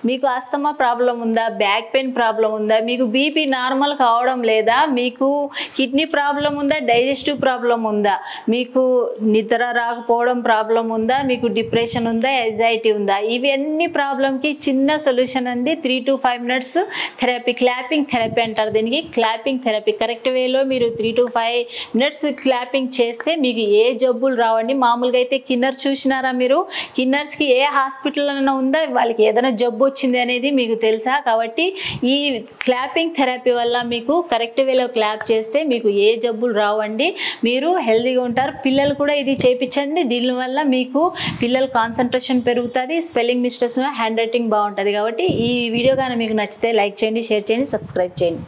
మీకు asthma problem ఉందా back pain problem ఉందా మీకు బీపీ నార్మల్ కావడం లేదా మీకు కిడ్నీ ప్రాబ్లం ఉందా డైజెస్టివ్ ప్రాబ్లం ఉందా మీకు నిద్ర రాకపోవడం ప్రాబ్లం ఉందా మీకు డిప్రెషన్ ఉందా ఎగ్జైటీ ఉందా ఇవన్నీ ప్రాబ్లంకి చిన్న సొల్యూషన్ అండి three to five minutes therapy clapping therapy అంటారు దీనికి క్లాపింగ్ థెరపీ కరెక్ట్ వేలో మీరు three to five minutes clapping చేస్తే మీకు ఏ జబ్బులు రావండి మామూలుగా అయితే కిన్నర్ చూసినారా మీరు కిన్నర్స్కి ఏ హాస్పిటల్ అయినా ఉందా వాళ్ళకి ఏదైనా జబ్బు వచ్చింది అనేది మీకు తెలుసా కాబట్టి ఈ క్లాపింగ్ థెరపీ వల్ల మీకు కరెక్ట్ వేలో క్లాప్ చేస్తే మీకు ఏ జబ్బులు రావండి మీరు హెల్తీగా ఉంటారు పిల్లలు కూడా ఇది చేయించండి దీనివల్ల మీకు పిల్లల కాన్సన్ట్రేషన్ పెరుగుతుంది స్పెల్లింగ్ మిస్టేక్స్ హ్యాండ్ రైటింగ్ బాగుంటుంది కాబట్టి ఈ వీడియో కానీ మీకు నచ్చితే లైక్ చేయండి షేర్ చేయండి సబ్స్క్రైబ్ చేయండి